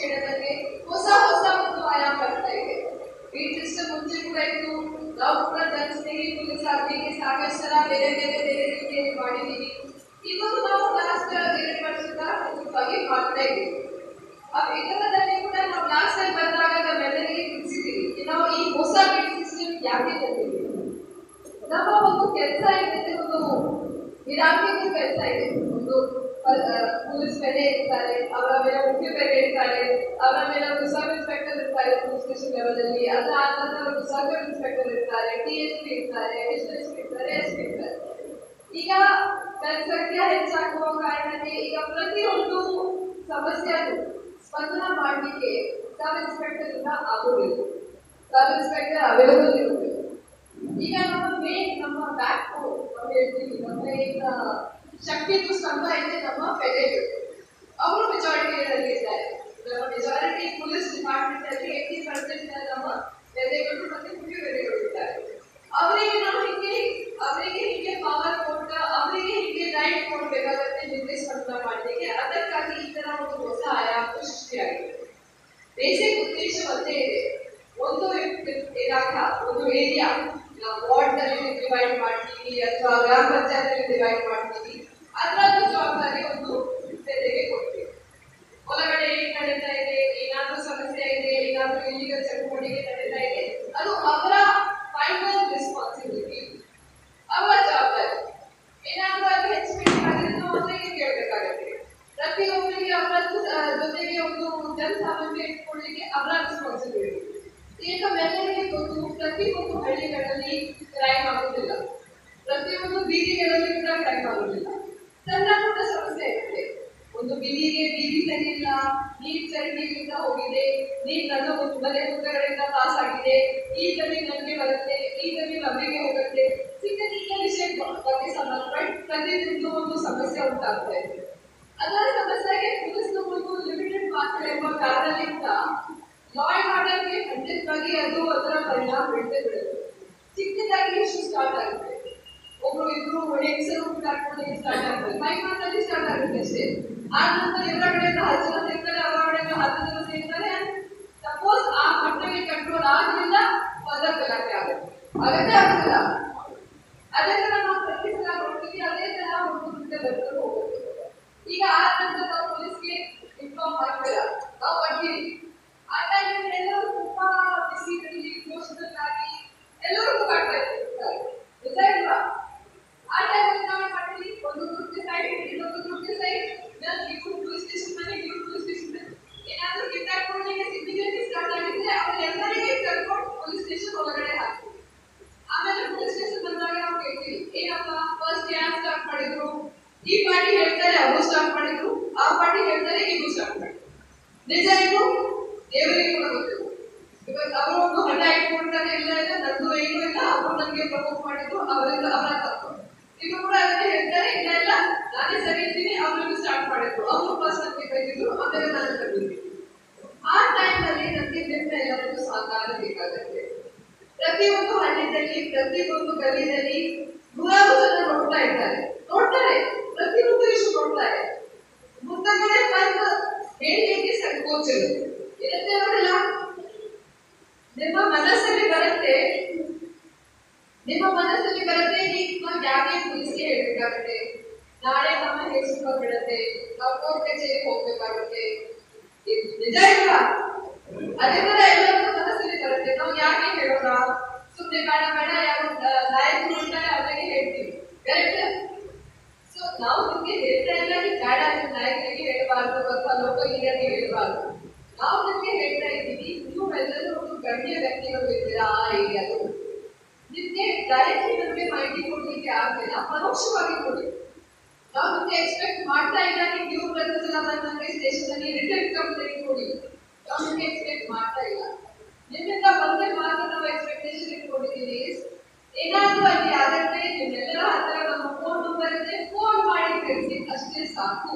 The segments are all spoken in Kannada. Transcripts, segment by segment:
ಬಗ್ಗೆ ಹೊಸ ಹೊಸ ಒಂದು ಆಯಾಮ ಬರ್ತಾ ಇದೆ ಈ ಸಿಸ್ಟಮ್ ಮುಂಚೆ ಕೂಡ ಇತ್ತು ನಾವು ಕೂಡ ಧರಿಸ್ತೀವಿ ಪೊಲೀಸ್ ಆಗಲಿಕ್ಕೆ ಸಾಕಷ್ಟು ಸಲ ಬೇರೆ ಬೇರೆ ಬೇರೆ ರೀತಿಯಲ್ಲಿ ಮಾಡಿದ್ದೀವಿ ಇವತ್ತು ನಾವು ಲಾಸ್ಟ್ ಎರಡು ವರ್ಷದ ಬಗ್ಗೆ ಮಾಡ್ತಾ ಇದ್ದೀವಿ ಆ ವಿಧಾನದಲ್ಲಿ ಕೂಡ ನಾವು ಲಾಸ್ಟ್ ಟೈಮ್ ಬಂದಾಗ ನಾವೆಲ್ಲರಿಗೆ ತಿಳಿಸಿದ್ದೀವಿ ನಾವು ಈ ಹೊಸ ಬಿಡ್ ಸಿಸ್ಟಮ್ ಯಾಕೆ ತಂದಿದ್ದೀವಿ ನಮ್ಮ ಒಂದು ಕೆಲಸ ಇದೆ ಒಂದು ಇಲಾಖೆಗೆ ಕೆಲಸ ಇದೆ ಒಂದು ಪೊಲೀಸ್ ಮೇಲೆ ಇರ್ತಾರೆ ಅವರ ಮೇಲೆ ಮುಖ್ಯ ಬೇರೆ ಇರ್ತಾರೆ ಅವರ ಮೇಲೆ ಒಂದು ಸಬ್ ಇನ್ಸ್ಪೆಕ್ಟರ್ ಇರ್ತಾರೆ ಪೊಲೀಸ್ ಸ್ಟೇಷನ್ ಲೆವೆಲ್ ಅಲ್ಲಿ ಅದ್ರ ಆದ ಒಂದು ಸಬ್ ಇನ್ಸ್ಪೆಕ್ಟರ್ ಇರ್ತಾರೆ ಟಿ ಎಸ್ ಪಿ ಇರ್ತಾರೆ ಎಸ್ ಎಸ್ ಪಿ ಇರ್ತಾರೆ ಎಸ್ ಪಿ ಇರ್ತಾರೆ ಈಗ ಜನಸಂಖ್ಯೆ ಹೆಚ್ಚಾಗುವ ಕಾರಣಕ್ಕೆ ಈಗ ಪ್ರತಿಯೊಂದು ಸಮಸ್ಯೆ ಸ್ಪಂದನ ಮಾಡಲಿಕ್ಕೆ ಸಬ್ ಇನ್ಸ್ಪೆಕ್ಟರ್ ಇಂದ ಆಗೋದಿಲ್ಲ ಸಬ್ ಇನ್ಸ್ಪೆಕ್ಟರ್ ಅವೈಲಬಲ್ ಇರಬೇಕು ಈಗ ನಮ್ಮ ಮೇನ್ ನಮ್ಮ ಬ್ಯಾಕ್ ನಾವು ಹೇಳ್ತೀವಿ ನಮ್ಮ ಏನ್ ಶಕ್ತಿದು ಸ್ತಂಭ ಇದೆ ನಮ್ಮ ಪೆದೆಗಳು ಅವರು ಮೆಜಾರಿಟಿಯಲ್ಲಿ ಇದ್ದಾರೆ ನಮ್ಮ ಮೆಜಾರಿಟಿ ಪೊಲೀಸ್ ಡಿಪಾರ್ಟ್ಮೆಂಟ್ ಅಲ್ಲಿ ಏಯ್ಟಿ ಪರ್ಸೆಂಟ್ ನಮ್ಮ ಪೆದೆಗಳು ಮತ್ತೆ ಮುಖ್ಯ ಪೆದೆಗಳು ಇದ್ದಾರೆ ಅವರಿಗೆ ನಾವು ಹಿಂಗೆ ಅವರಿಗೆ ಹೀಗೆ ಪವರ್ ಕೊಟ್ಟ ಅವರಿಗೆ ಹೀಗೆ ರೈಟ್ ಕೊಡ್ಬೇಕಾಗತ್ತೆ ನಿರ್ದೇಶ ಮಾಡಲಿಕ್ಕೆ ಅದಕ್ಕಾಗಿ ಈ ತರ ಒಂದು ಹೊಸ ಆಯಾಮ ಸೃಷ್ಟಿಯಾಗಿದೆ ಬೇಸಿಕ್ ಉದ್ದೇಶ ಒಂದೇ ಇದೆ ಒಂದು ಇಲಾಖಾ ಒಂದು ಏರಿಯಾ ನಾವು ವಾರ್ಡ್ ನಲ್ಲಿ ಡಿವೈಡ್ ಮಾಡ್ತೀವಿ ಅಥವಾ ಗ್ರಾಮ ಪಂಚಾಯತ್ ಡಿವೈಡ್ ಮಾಡ್ತೀವಿ ಅದರದ್ದು ಜವಾಬ್ದಾರಿ ಒಂದು ತೆರೆಗೆ ಕೊಡ್ತೀವಿ ಒಳಗಡೆ ಏನ್ ನಡೀತಾ ಇದೆ ಏನಾದ್ರೂ ಸಮಸ್ಯೆ ಇದೆ ಏನಾದ್ರೂ ಇಲ್ಲಿಗಲ್ ಚಟುವಟಿಕೆ ನಡೀತಾ ಇದೆ ಅದು ಅವರ ಫೈನಲ್ ರೆಸ್ಪಾನ್ಸಿಬಿಲಿಟಿ ಅವರ ಜವಾಬ್ದಾರಿ ಏನಾದ್ರೂ ಅದು ಹೆಚ್ಚುಕಡಿಮೆ ನಾವು ಅವರಿಗೆ ಕೇಳಬೇಕಾಗತ್ತೆ ಪ್ರತಿಯೊಬ್ಬರಿಗೆ ಅವರ ಜೊತೆಗೆ ಒಂದು ಜನಸಾಮಾನ್ಯ ಇಟ್ಕೊಳ್ಳಿಕ್ಕೆ ಅವರ ರೆಸ್ಪಾನ್ಸಿಬಿಲಿಟಿ ಈಗ ಮೆಲ್ಲಗೆ ಗೊತ್ತು ಪ್ರತಿಯೊಂದು ಹಳ್ಳಿಗಳಲ್ಲಿ ಕ್ರೈಮ್ ಆಗುದಿಲ್ಲ ಪ್ರತಿಯೊಂದು ಬೀದಿಗಳಲ್ಲಿ ಕೂಡ ಕ್ರೈಮ್ ಆಗುದಿಲ್ಲ ಸಣ್ಣ ಪುಟ್ಟ ಸಮಸ್ಯೆ ಇರುತ್ತೆ ಒಂದು ಬೀದಿಗೆ ಬೀದಿ ಸರಿ ಇಲ್ಲ ನೀರ್ ಚರಂಡಿಯಿಂದ ಹೋಗಿದೆ ನೀರ್ ನನ್ನ ಮನೆ ಮುಂದಗಡೆಯಿಂದ ಪಾಸ್ ಆಗಿದೆ ಈ ಜಮೀನು ನನಗೆ ಬರುತ್ತೆ ಈ ಜಮೀನು ಅವರಿಗೆ ಹೋಗುತ್ತೆ ಚಿಕ್ಕ ಚಿಕ್ಕ ವಿಷಯ ಬಗ್ಗೆ ಸಂಬಂಧಪಟ್ಟ ಪ್ರತಿಯೊಂದು ಒಂದು ಸಮಸ್ಯೆ ಉಂಟಾಗ್ತಾ ಇದೆ ಅದರ ಸಮಸ್ಯೆಗೆ ಪೊಲೀಸ್ನವರು ಲಿಮಿಟೆಡ್ ಮಾತ್ರ ಎಂಬ ಕಾರಣದಿಂದ ಲಾ ಅಂಡ್ ಆರ್ಡರ್ಗೆ ಖಂಡಿತವಾಗಿ ಅದು ಅದರ ಪರಿಣಾಮ ಬೀಳ್ತೇ ಬಿಡುತ್ತೆ ಚಿಕ್ಕದಾಗಿ ಇಷ್ಟು ಸ್ಟಾರ್ಟ್ ಆಗುತ್ತೆ ಒಬ್ರು ಇಬ್ರು ಹೆಂಗಸರು ಹುಟ್ಟಾಡ್ಕೊಂಡು ಸ್ಟಾರ್ಟ್ ಆಗುತ್ತೆ ಮೈಮಾನಲ್ಲಿ ಸ್ಟಾರ್ಟ್ ಆಗುತ್ತೆ ಅಷ್ಟೇ ಆ ನಂತರ ಇವರ ಕಡೆಯಿಂದ ಹತ್ತು ಜನ ಸೇರ್ತಾರೆ ಅವರ ಕಡೆಯಿಂದ ಹತ್ತು ಜನ ಸೇರ್ತಾರೆ ಸಪೋಸ್ ಆ ಮಟ್ಟಕ್ಕೆ ಕಂಟ್ರೋಲ್ ಆಗಲಿಲ್ಲ ಫರ್ದರ್ ಗಲಾಟೆ ಆಗುತ್ತೆ ಆಗತ್ತೆ ಆಗುದಿಲ್ಲ ಅದೇ ತರ ನಾವು ಪ್ರತಿ ಸಲ ನೋಡ್ತೀವಿ ಅದೇ ತರ ಒಂದು ಮುಂದೆ ಬರ್ಕೊಂಡು ಹೋಗುತ್ತೆ ಈಗ ಆ ನಂತರ ನಾವು ಪೊಲೀಸ್ಗೆ ಇನ್ಫಾರ್ಮ್ ಮಾಡ್ತೀರಾ ನಾವು ಬರ್ತೀವಿ ಆ ಟೈಮಲ್ಲಿ ಎಲ್ಲರೂ ತುಂಬಾ ಬಿಸಿಗಳಲ್ಲಿ ಇಮೋಷನಲ್ ಆಗಿ ಎಲ್ಲರೂ ಕೂಗಾಡ್ತಾ ಇರ್ತಾರೆ ನಿಜ ಇಲ್ವಾ ಆ ಟೈಮಲ್ಲಿ ನಾವು ಏನ್ ಮಾಡ್ತೀವಿ ಒಂದು ಗ್ರೂಪ್ಗೆ ಸೈಡ್ ಇನ್ನೊಂದು ಗ್ರೂಪ್ಗೆ ಸೈಡ್ ನಾನು ಇವ್ರು ಪೊಲೀಸ್ ಸ್ಟೇಷನ್ ಮೇಲೆ ಇವ್ರು ಪೊಲೀಸ್ ಸ್ಟೇಷನ್ ಮೇಲೆ ಏನಾದ್ರೂ ಕಿತ್ತಾಡ್ಕೊಳ್ಳಿಕ್ಕೆ ಸಿಗ್ನಿಫಿಕೆಂಟ್ ಸ್ಟಾರ್ಟ್ ಆಗಿದ್ರೆ ಅವರೆಲ್ಲರಿಗೆ ಕರ್ಕೊಂಡು ಪೊಲೀಸ್ ಸ್ಟೇಷನ್ ಒಳಗಡೆ ಹಾಕ್ತೀವಿ ಆಮೇಲೆ ಪೊಲೀಸ್ ಸ್ಟೇಷನ್ ಬಂದಾಗ ನಾವು ಕೇಳ್ತೀವಿ ಏನಪ್ಪ ಫಸ್ಟ್ ಯಾರು ಸ್ಟಾರ್ಟ್ ಮಾಡಿದ್ರು ಈ ಪಾರ್ಟಿ ಹೇಳ್ತಾರೆ ಅವರು ಸ್ಟಾರ್ಟ್ ಮಾಡಿದ್ರು ಆ ಪಾರ್ಟಿ ಹೇಳ್ತಾರೆ ಇವರು ಸ್ಟಾರ್ಟ್ ಮಾಡಿದ್ರು ನಿಜ ಇದು ದೇವರಿಗೆ ಕೂಡ ಗೊತ್ತಿಲ್ಲ ಬಿಕಾಸ್ ಅವರು ಒಂದು ಹಠ ಇಟ್ಕೊಂಡಾಗ ಇಲ್ಲ ಇಲ್ಲ ನಂದು ಏನೂ ಇಲ್ಲ ಅವರು ನನಗೆ ಪ್ರಪೋಸ್ ಮಾಡಿದ್ರು ಅವರಿಂದ ಅವರ ತಪ್ಪು ಇದು ಕೂಡ ಅದನ್ನೇ ಹೇಳ್ತಾರೆ ಇಲ್ಲ ಇಲ್ಲ ನಾನೇ ಸರಿ ಇದ್ದೀನಿ ಅವರಿಗೂ ಸ್ಟಾರ್ಟ್ ಮಾಡಿದ್ರು ಅವರು ಫಸ್ಟ್ ನನಗೆ ಕರೆದಿದ್ರು ಆಮೇಲೆ ನಾನು ಕರೆದಿದ್ದೀನಿ ಆ ಟೈಮಲ್ಲಿ ನನಗೆ ನಿಮ್ಮ ಎಲ್ಲರಿಗೂ ಸಹಕಾರ ಬೇಕಾಗುತ್ತೆ ಪ್ರತಿಯೊಂದು ಹಳ್ಳಿಯಲ್ಲಿ ಪ್ರತಿಯೊಂದು ಗಲಿಯಲ್ಲಿ ನೂರಾರು ಜನ ನೋಡ್ತಾ ಇದ್ದಾರೆ ನೋಡ್ತಾರೆ ಪ್ರತಿಯೊಂದು ವಿಷಯ ನೋಡ್ತಾರೆ ಮುಂದಗಡೆ ಬಂದು ಹೇಳಲಿಕ್ಕೆ ಸಂಕೋಚ ಇರುತ್ತೆ ಇರುತ್ತೆ ನೋಡಿಲ್ಲ ನಿಮ್ಮ ಮನಸ್ಸಲ್ಲಿ ಬರುತ್ತೆ ನಿಮ್ಮ ಮನಸ್ಸಲ್ಲಿ ಬರುತ್ತೆ ಈಗ ನಾವು ಯಾಕೆ ಪೊಲೀಸ್ಗೆ ಹೇಳ್ಬೇಕಾಗುತ್ತೆ ನಾಳೆ ನಮ್ಮ ಹೆಸರು ಬಿಡುತ್ತೆ ನಾವು ಕೋರ್ಟ್ ಕಚೇರಿಗೆ ಹೋಗ್ಬೇಕಾಗುತ್ತೆ ಇದು ನಿಜ ಇಲ್ವಾ ಅದೇ ತರ ಎಲ್ಲರಿಗೂ ಮನಸ್ಸಲ್ಲಿ ಬರುತ್ತೆ ನಾವು ಯಾಕೆ ಹೇಳೋಣ ಸುಮ್ಮನೆ ಬೇಡ ಬೇಡ ಯಾವ ನಾಯಕರು ಇರ್ತಾರೆ ಅವರಿಗೆ ಹೇಳ್ತೀವಿ ಕರೆಕ್ಟ್ ಸೊ ನಾವು ನಿಮ್ಗೆ ಹೇಳ್ತಾ ಇಲ್ಲ ಈ ಬೇಡ ನಿಮ್ಮ ನಾಯಕರಿಗೆ ಹೇಳಬಾರ್ದು ಅಥವಾ ಲೋಕ ಹಿರಿಯರಿಗೆ ಹೇಳಬಾರ್ದು ನಾವು ನಿಮ್ಗೆ ಹೇಳ್ತಾ ಇದ್ದೀವಿ ನೀವೆಲ್ಲರೂ ಒಂದು ಗಣ್ಯ ವ್ಯಕ್ತಿಗಳು ಇದ್ದೀರಾ ಆ ಏರಿಯಾದು ನಿಮ್ಗೆ ಡೈರೆಕ್ಟ್ಲಿ ನಮಗೆ ಮಾಹಿತಿ ಕೊಡ್ಲಿಕ್ಕೆ ಆಗಲಿಲ್ಲ ಪರೋಕ್ಷವಾಗಿ ಕೊಡಿ ನಾವು ನಿಮ್ಗೆ ಎಕ್ಸ್ಪೆಕ್ಟ್ ಮಾಡ್ತಾ ಇಲ್ಲ ನೀವು ಪ್ರತಿ ಸಲ ಬಂದು ನಮಗೆ ಸ್ಟೇಷನ್ ಅಲ್ಲಿ ರಿಟರ್ನ್ ಕಂಪ್ಲೇಂಟ್ ಕೊಡಿ ನಾವು ನಿಮ್ಗೆ ಎಕ್ಸ್ಪೆಕ್ಟ್ ಮಾಡ್ತಾ ಇಲ್ಲ ನಿಮ್ಮಿಂದ ಒಂದೇ ಮಾತ್ರ ನಾವು ಎಕ್ಸ್ಪೆಕ್ಟೇಷನ್ ಇಟ್ಕೊಂಡಿದ್ದೀವಿ ಏನಾದ್ರೂ ಅಲ್ಲಿ ಆಗತ್ತೆ ನಿಮ್ಮೆಲ್ಲರ ಹತ್ರ ನಮ್ಮ ಫೋನ್ ನಂಬರ್ ಇದೆ ಫೋನ್ ಮಾಡಿ ತಿಳಿಸಿ ಅಷ್ಟೇ ಸಾಕು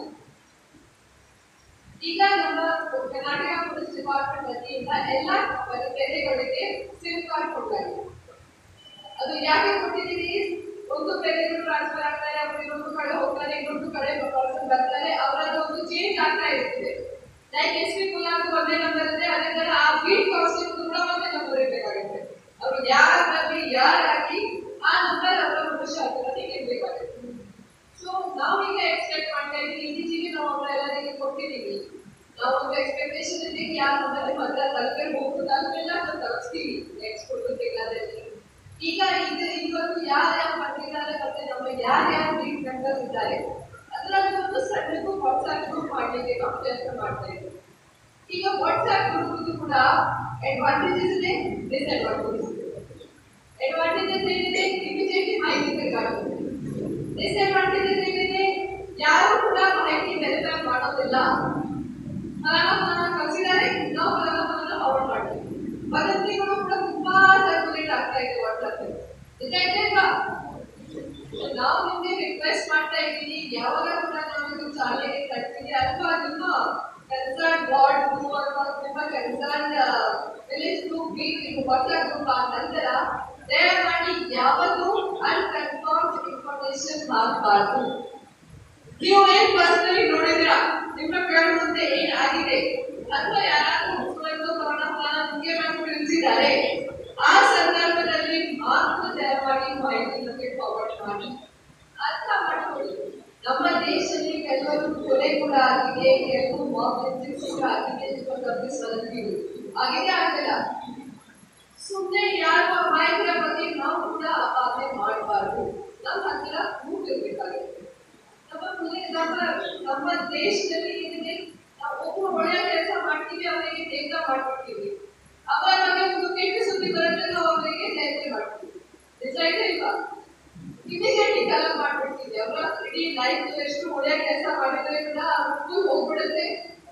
ಈಗ ನಮ್ಮ ಕರ್ನಾಟಕ ಪೊಲೀಸ್ ಡಿಪಾರ್ಟ್ಮೆಂಟ್ ವತಿಯಿಂದ ಎಲ್ಲ ಕೆರೆಗಳಿಗೆ ಸಿಮ್ ಕಾರ್ಡ್ ಕೊಡ್ತಾರೆ ಅದು ಯಾಕೆ ಕೊಟ್ಟಿದ್ದೀವಿ ಒಂದು ಬೆಲೆಗಳು ಟ್ರಾನ್ಸ್ಫರ್ ಆಗ್ತಾರೆ ಅವರು ಇನ್ನೊಂದು ಕಡೆ ಹೋಗ್ತಾರೆ ಇನ್ನೊಂದು ಕಡೆ ಪರ್ಸನ್ ಬರ್ತಾರೆ ಅವರದ್ದು ಒಂದು ಚೇಂಜ್ ಆಗ್ತಾ ಇರ್ತದೆ ಲೈಕ್ ಎಸ್ ಪಿ ಕುಲಾಂಗ್ ಒಂದೇ ನಂಬರ್ ಇದೆ ಅದೇ ತರ ಆ ಬೀಟ್ ಕಾನ್ಸ್ಟೇಬಲ್ ಕೂಡ ಒಂದೇ ನಂಬರ್ ಇರಬೇಕಾಗುತ್ತೆ ಅವ್ರು ಯಾರ ಬಗ್ಗೆ ಯಾರು ಹಾಕಿ ಆ ನಂಬರ್ ಅವರ ಮನುಷ್ಯ ಹತ್ತಿರನೇ ಇರಬೇಕಾಗುತ್ತೆ ಸೊ ನಾವು ಈಗ ಎಕ್ಸ್ಪೆಕ್ಟ್ ಮಾಡ್ತಾ ಇದ್ದೀವಿ ಇತ್ತೀಚೆಗೆ ನಾವು ಅವ್ರ ಎಲ್ಲರಿಗೆ ಕೊಟ್ಟಿದ್ದೀವಿ ನಾವು ಒಂದು ಎಕ್ಸ್ಪೆಕ್ಟೇಷನ್ ಇದೆ ಯಾರು ನಮ್ಮಲ್ಲಿ ಮತ್ತೆ ತಲುಪೇ ಹೋಗ್ಬೋದು ತಲುಪಿಲ್ಲ ಅಂತ ತಲುಪಿಸ್ತೀವಿ ನೆಕ್ಸ್ಟ್ ಕೊಟ್ಟು ತಿಂಗಳಲ್ಲಿ ಈಗ ಇದು ಇವತ್ತು ಯಾರು ಯಾರು ಬಂದಿದ್ದಾರೆ ಮತ್ತೆ ನಮ್ಮ ಯಾರು ಯಾರು ಲೀಡ್ ಮೆಂಬರ್ಸ್ ಇದ್ದಾರೆ ಅದರಲ್ಲಿ ಒಂದು ಸಣ್ಣದು ವಾಟ್ಸ್ಆಪ್ ಗ್ರೂಪ್ ಮಾಡಲಿಕ್ಕೆ ನಾವು ಪ್ರಯತ್ನ ಮಾಡ್ತಾ ಇದ್ದೀವಿ ಈಗ ವಾಟ್ಸ್ಆಪ್ ಗ್ರೂಪ್ ಕೂಡ ಅಡ್ವಾಂಟೇಜಸ್ ಇದೆ ಡಿಸ್ಅಡ್ವಾಂಟೇಜಸ್ ಇದೆ ಅಡ್ವಾಂಟೇಜಸ್ ಏನಿದೆ ಇಮಿಡಿಯೇಟ್ಲಿ ಮಾಹಿತಿ ಬೇಕಾಗುತ್ತೆ ಡಿಸ್ಅಡ್ವಾಂಟೇಜಸ್ ಏನಿದೆ ಯಾರು ಕೂಡ ಮಾಹಿತಿ ವೆರಿಫೈ ಮಾಡೋದಿಲ್ಲ ಫಲಾನುಭವಿಗಳನ್ನ ಕಳಿಸಿದ್ದಾರೆ ನಾವು ಫಲಾನುಭವಿಗಳನ್ನ ಫಾರ್ವರ್ಡ್ ಮಾಡ್ತೀವಿ ವದಂತಿಗಳು ಕೂಡ ತುಂಬಾ ಸರ್ಕ್ಯುಲೇಟ್ ಆಗ್ತಾ ಇದೆ ವಾಟ್ಸ್ಆಪ್ ನಿಜ ಇದೆಯಲ್ವಾ ನಾವು ನಿಮ್ಗೆ ರಿಕ್ವೆಸ್ಟ್ ಮಾಡ್ತಾ ಇದ್ದೀನಿ ಯಾವಾಗ ಕೂಡ ನಾವು ಇದು ಚಾಲನೆಗೆ ತರ್ತೀವಿ ಅಥವಾ ನಿಮ್ಮ ಕನ್ಸರ್ನ್ ವಾರ್ಡ್ ಗ್ರೂಪ್ ಅಥವಾ ನಿಮ್ಮ ಕನ್ಸರ್ನ್ ವಿಲೇಜ್ ಗ್ರೂಪ್ ಇದು ವಾಟ್ಸ್ಆಪ್ ಗ್ರೂಪ್ ಆದ ನಂತರ ದಯಮಾಡಿ ಯಾವತ್ತೂ ಅನ್ಕನ್ಫರ್ಮ್ಡ್ ಇನ್ಫಾರ್ಮೇಶನ್ ಹಾಕಬಾರ್ದು ನೀವು ಏನ್ ಪರ್ಸನಲಿ ನೋಡಿದಿರಾ ನಿಮ್ಮ ಕಣ್ಣು ಮುಂದೆ ಏನ್ ಆಗಿದೆ ಅಥವಾ ಯಾರಾದ್ರೂ ಮುಸ್ಲಿಮ್ಸು ಕರೋನಾ ಫಲಾನ ನಿಮಗೆ ಬಂದು ತಿಳಿಸಿದ್ದಾರೆ ಆ ಸಂದರ್ಭದಲ್ಲಿ ಮಾತ್ರ ದಯಮಾಡಿ ಮಾಹಿತಿ ನಮಗೆ ಫಾರ್ವರ್ಡ್ ಮಾಡಿ ಅರ್ಥ ಮಾಡ್ಕೊಳ್ಳಿ ನಮ್ಮ ದೇಶದಲ್ಲಿ ಕೆಲವರು ಕೊಲೆ ಕೂಡ ಆಗಿದೆ ಕೆಲವು ಮಾಬ್ ಲಿಂಚಿಂಗ್ಸ್ ಕೂಡ ಆಗಿದೆ ಅಂತ ತಪ್ಪಿಸ್ ವದಂತಿಗಳು ಆಗಿದೆ ಆಗಿಲ್ಲ ಸುಮ್ಮನೆ ಯಾರ ಮಾಹಿತಿಯ ಬಗ್ಗೆ ನಾವು ಕೂಡ ಅಪಾದನೆ ಮಾಡಬಾರ್ದು ನಮ್ಮ ಹತ್ತಿರ ಪ್ರೂಫ್ ಇರಬೇಕಾಗುತ್ತೆ ನಮ್ಮ ಮುಂದೆ- ನಮ್ಮ ನಮ್ಮ ದೇಶದಲ್ಲಿ ಏನಿದೆ ನಾವು ಒಬ್ಬರು ಒಳ್ಳೆಯ ಕೆಲಸ ಮಾಡ್ತೀವಿ ಅವರಿಗೆ ನೇಮಕ ಮಾಡ್ಕೊಡ್ತೀವಿ ಅವರ ಬಗ್ಗೆ ಒಂದು ಕೆಟ್ಟ ಸುದ್ದಿ ಬರುತ್ತೆ ನಾವು ಅವರಿಗೆ ನೇಮಕ ಮಾಡ್ತೀವಿ ನಿಜ ಇದೆ ಇಲ್ವಾ ಇಮಿಡಿಯೇಟ್ಲಿ ಕಲ ಮಾಡ್ಬಿಡ್ತೀವಿ ಅವರ ಇಡೀ ಲೈಫ್ ಎಷ್ಟು ಒಳ್ಳೆಯ ಕೆಲಸ ಮಾಡಿದ್ರೆ ಕೂಡ ಅದು ಹೋಗ್ಬಿಡುತ್ತೆ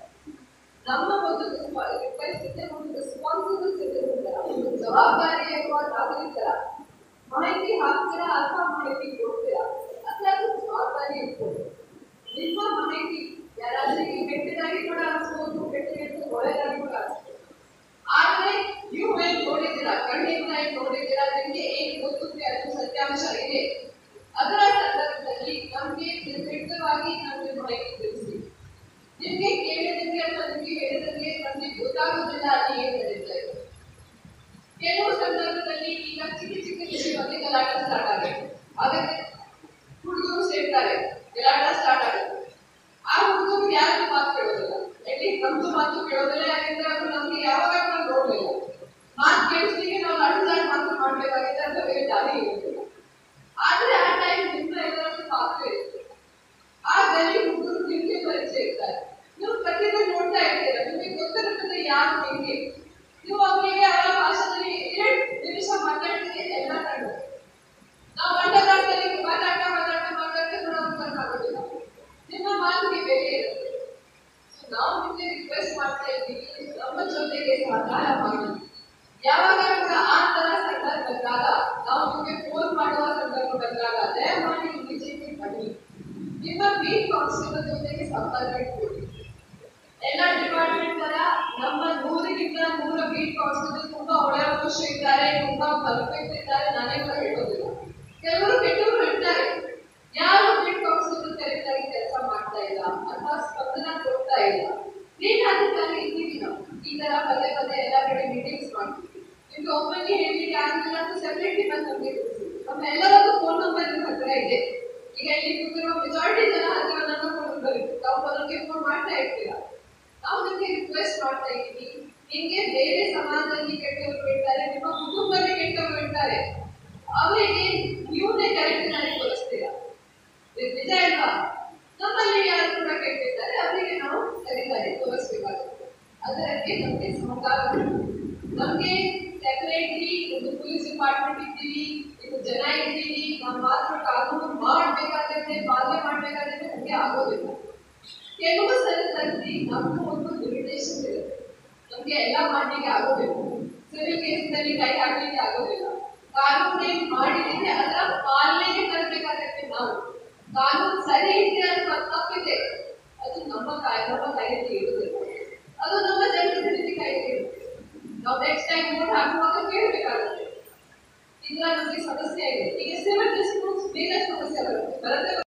ನಮ್ಮ ಒಂದು ರಿಕ್ವೆಸ್ಟ್ ಇದೆ ಒಂದು ರೆಸ್ಪಾನ್ಸಿಬಲ್ ಸಿಟಿಸನ್ ಒಂದು ಜವಾಬ್ದಾರಿಯುವ ನಾಗರಿಕರ ಮಾಹಿತಿ ಹಾಕ್ತೀರಾ ಅಥವಾ ಮಾಹಿತಿ ಕೊಡ್ತೀರಾ ಅಥವಾ ಅದು ಜವಾಬ್ದಾರಿ ಇಟ್ಕೊಂಡು ನಿಮ್ಮ ಮಾಹಿತಿ ಯಾರಾದ್ರಿಗೆ ಕೆಟ್ಟದಾಗಿ ಕೂಡ ಅನ್ಸ್ಬೋದು ಕೆಟ್ಟ ಕೆಟ್ಟ ಒಳ್ಳೆದಾಗಿ ಕೂಡ ಅನ್ಸ್ಬೋದು ಆದ್ರೆ ನೀವು ಏನ್ ನೋಡಿದ್ದೀರಾ ಕಣ್ಣಿಂದ ಏನ್ ನೋಡಿದ್ದೀರಾ ನಿಮ್ಗೆ ಏನ್ ಗೊತ್ತಿದೆ ಅದು ಸತ್ಯಾಂಶ ಇದೆ ಅದರ ಸಂದರ್ಭದಲ್ಲಿ ನಮ್ಗೆ ನಿರ್ದಿಷ್ಟವಾಗಿ ನಮ್ಗೆ ಮಾಹಿತಿ ತಿಳಿಸಿ ನಿಮ್ಗೆ ಕೇಳಿದಂಗೆ ಅಥವಾ ನಿಮ್ಗೆ ಹೇಳಿದಂಗೆ ನಮ್ಗೆ ಗೊತ್ತಾಗೋದಿಲ್ಲ ಅಲ್ಲಿ ಏನ್ ನಡೀತಾ ಇದೆ ಕೆಲವು ಸಂದರ್ಭದಲ್ಲಿ ಈಗ ಚಿಕ್ಕ ಚಿಕ್ಕ ವಿಷಯವಾಗಿ ಗಲಾಟೆ ಸ್ಟಾರ್ಟ್ ಆಗುತ್ತೆ ಅದಕ್ಕೆ ಹುಡುಗರು ಸೇರ್ತಾರೆ ಗಲಾಟ ಸ್ಟಾರ್ಟ್ ಆಗುತ್ತೆ ಆ ಹುಡುಗರು ಯಾರು ಮಾತು ಕೇಳೋದಿಲ್ಲ ಅಟ್ಲೀಸ್ಟ್ ನಮ್ದು ಮಾತು ಕೇಳೋದಿಲ್ಲ ಯಾಕಂದ್ರೆ ಅದು ನಮ್ಗೆ ಯಾವಾಗ ನಾವು ನೋಡ್ಲಿಲ್ಲ ಮಾತು ಕೇಳಿಸ್ಲಿಕ್ಕೆ ನಾವು ಅಡ್ಜಾಡ್ ಮಾತು ಮಾಡ್ಬೇಕಾಗಿದೆ ಅಂತ ಬೇರೆ ದಾರಿ ಇರೋದಿಲ್ಲ ಆದ್ರೆ ಆ ಟೈಮ್ ನಿಮ್ಮ ಎಲ್ಲರದ್ದು ಪಾತ್ರ ಇರುತ್ತೆ ಆ ಗಲಿ ಹುಡುಗರು ನಿಮ್ಗೆ ಪರಿಚಯ ಇರ್ತಾರೆ ನೀವು ಪ್ರತಿದಿನ ನೋಡ್ತಾ ಇರ್ತೀರ ನಿಮಗೆ ಗೊತ್ತಿರುತ್ತದೆ ಯಾರು ಹೆಂಗೆ ನೀವು ಅವರಿಗೆ ಅವರ ಭಾಷೆಯಲ್ಲಿ ಎರಡು ನಿಮಿಷ ಮಾತಾಡಿದ್ರೆ ಎಲ್ಲ ಕಾಣುತ್ತೆ ನಾವು ಮಂಡಲದಲ್ಲಿ ಮಾತಾಡ್ತಾ ಮಾತಾಡ್ತಾ ಮಾತಾಡ್ತಾ ಕೂಡ ಆಗೋದಿಲ್ಲ ನಿಮ್ಮ ಮಾತಿಗೆ ಬೆಲೆ ಇರುತ್ತೆ So, ನಾವು ನಿಮಗೆ ರಿಕ್ವೆಸ್ಟ್ ಮಾಡ್ತಾ ಇದ್ದೀವಿ ನಮ್ಮ ಜೊತೆಗೆ ಸಹಕಾರ ಮಾಡಿ ಯಾವಾಗ ಕೂಡ ಆ ತರ ಸಂದರ್ಭ ಬಂದಾಗ ನಾವು ನಿಮಗೆ ಫೋನ್ ಮಾಡುವ ಸಂದರ್ಭ ಬಂದಾಗ ದಯಮಾಡಿ ಬಿಜೆಪಿ ಬನ್ನಿ ನಿಮ್ಮ ಬೀಟ್ ಕಾನ್ಸ್ಟೇಬಲ್ ಜೊತೆಗೆ ಸಂಪರ್ಕ ಇಟ್ಕೊಳ್ಳಿ ಎಲ್ಲ ಡಿಪಾರ್ಟ್ಮೆಂಟ್ ತರ ನಮ್ಮ ನೂರಿಗಿಂತ ನೂರ ಬೀಟ್ ಕಾನ್ಸ್ಟೇಬಲ್ ತುಂಬಾ ಒಳ್ಳೆಯ ಮನುಷ್ಯ ಇದ್ದಾರೆ ತುಂಬಾ ಪರ್ಫೆಕ್ಟ್ ಇದ್ದಾರೆ ನಾನೇ ಕೂಡ ಹೇಳೋದಿಲ್ಲ ಕೆಲವರು ಕೆಟ್ಟವರು ಇರ್ತಾರೆ ಯಾರು ಬೀಟ್ ಕಾನ್ಸ್ಟೇಬಲ್ ಕರೆಕ್ಟ್ ಆಗಿ ಕೆಲಸ ಮಾಡ್ತಾ ಇಲ್ಲ ಅಥವಾ ಸ್ಪಂದನ ಕೊಡ್ತಾ ಇಲ್ಲ ನೀನ್ ಅಧಿಕಾರಿ ಇದ್ದೀವಿ ನಾವು ಈ ತರ ಪದೇ ಪದೇ ಎಲ್ಲ ಕಡೆ ಮೀಟಿಂಗ್ಸ್ ಮಾಡ್ತೀವಿ ನಿಮ್ಗೆ ಒಬ್ಬರಿಗೆ ಹೇಳ್ಲಿಕ್ಕೆ ಆಗಿಲ್ಲ ಅಂತ ಸೆಪರೇಟ್ಲಿ ಬಂದು ನಮಗೆ ತಿಳಿಸಿ ನಮ್ಮ ಎಲ್ಲರದ್ದು ಫೋನ್ ನಂಬರ್ ನಿಮ್ಮ ಹತ್ರ ಇದೆ ಈಗ ಇಲ್ಲಿ ಕೂತಿರುವ ಮೆಜಾರಿಟಿ ಜನ ಹತ್ರ ನನ್ನ ಫೋನ್ ನಂಬರ್ ಇದೆ ತಾವು ಅದಕ್ಕೆ ಫೋನ್ ಮಾಡ್ತಾ ಇರ್ತೀರಾ ನಾವು ನಿಮಗೆ ರಿಕ್ವೆಸ್ಟ್ ಮಾಡ್ತಾ ಇದ್ದೀವಿ ನಿಮ್ಗೆ ಬೇರೆ ಸಮಾಜದಲ್ಲಿ ಕೆಟ್ಟವರು ಇರ್ತಾರೆ ನಿಮ್ಮ ಕುಟುಂಬದಲ್ಲಿ ಕೆಟ್ಟವರು ಇರ್ತಾರೆ ಅವರಿಗೆ ನೀವೇ ಕರೆಕ್ಟ್ ಆಗಿ ತೋರಿಸ್ತೀರಾ ಇದು ನಿಜ ಅಲ್ವಾ ನಮ್ಮಲ್ಲಿ ಯಾರು ಕೂಡ ಕೆಟ್ಟಿದ್ದಾರೆ ಅವರಿಗೆ ನಾವು ಸರಿದಾರಿ ತೋರಿಸ್ಬೇಕಾಗುತ್ತೆ ಅದಕ್ಕೆ ನಮಗೆ ಸಹಕಾರ ಬೇಕು. ನಮ್ಗೆ ಸೆಪರೇಟ್ಲಿ ಒಂದು ಪೊಲೀಸ್ ಡಿಪಾರ್ಟ್ಮೆಂಟ್ ಇದ್ದೀವಿ ಇದು ಜನ ಇದ್ದೀವಿ ನಾವು ಮಾತ್ರ ಕಾನೂನು ಮಾಡಬೇಕಾಗುತ್ತೆ ಪಾಲನೆ ಮಾಡಬೇಕಾಗುತ್ತೆ ನಮಗೆ ಆಗೋದಿಲ್ಲ ಕೆಲವು ಸಂದರ್ಭದಲ್ಲಿ ನಮ್ದು ಒಂದು ಲಿಮಿಟೇಷನ್ ಇರುತ್ತೆ ನಮ್ಗೆ ಎಲ್ಲ ಮಾಡ್ಲಿಕ್ಕೆ ಆಗೋದಿಲ್ಲ ಸಿವಿಲ್ ಕೇಸ್ನಲ್ಲಿ ಕೈ ಹಾಕ್ಲಿಕ್ಕೆ ಆಗೋದಿಲ್ಲ ಕಾನೂನು ಏನ್ ಮಾಡಿದ್ರೆ ಅದರ ಪಾಲನೆಗೆ ತರಬೇಕಾಗತ್ತೆ ನಾವು ಕಾನೂನು ಸರಿ ಇದೆ ಅಥವಾ